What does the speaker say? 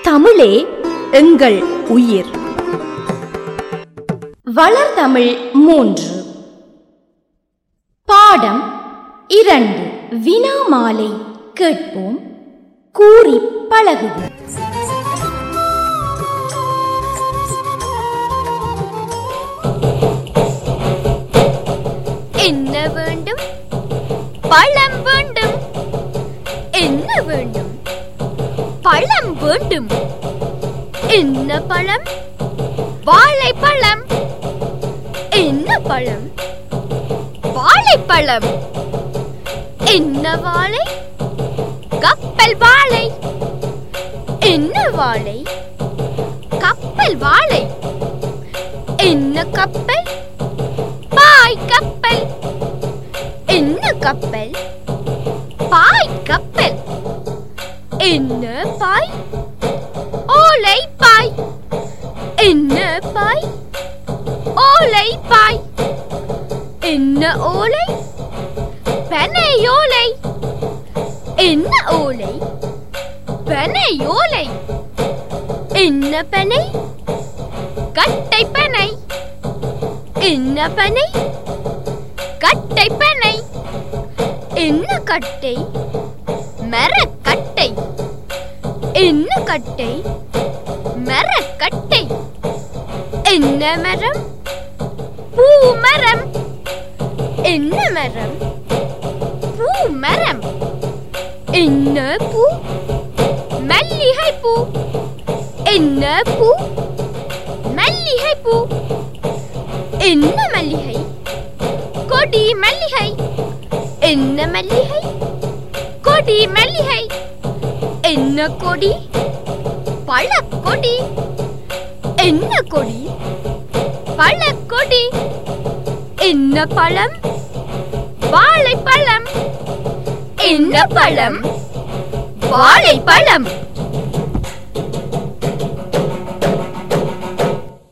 தமிழே எங்கள் உயிர் வளர்தமிழ் மூன்று பாடம் இரண்டு வினாமாலை கேட்போம் கூறி பழகுவோம் என்ன வேண்டும் பழம் வேண்டும் என்ன வேண்டும் பழம் வேண்டும் என்ன பழம் வாழைப்பழம் என்ன பழம் வாழைப்பழம் என்ன வாழை கப்பல் வாழை என்ன வாழை கப்பல் வாழை என்ன கப்பல் பாய் கப்பல் என்ன கப்பல் பாய் கப்பல் என்ன பாய் ஓலை பாய் என்ன பாய் ஓலை பாய் என்ன ஓலை பனை ஓலை என்ன ஓலை பனை ஓலை என்ன பனை கட்டை பனை என்ன பனை கட்டை பனை என்ன கட்டை மரக்கட்டை என்ன கட்டை மரக்கட்டை என்ன மரம் பூ மரம் என்ன மரம் பூ மரம் என்ன பூ மல்லிகை பூ என்ன பூ மல்லிகை பூ என்ன மல்லிகை கொடி மல்லிகை என்ன மல்லிகை கொடி மல்லிகை என்ன கொடி பழக்கொடி என்ன கொடி பழக்கொடி என்ன பழம் வாழைப்பழம் என்ன பழம் வாழைப்பழம்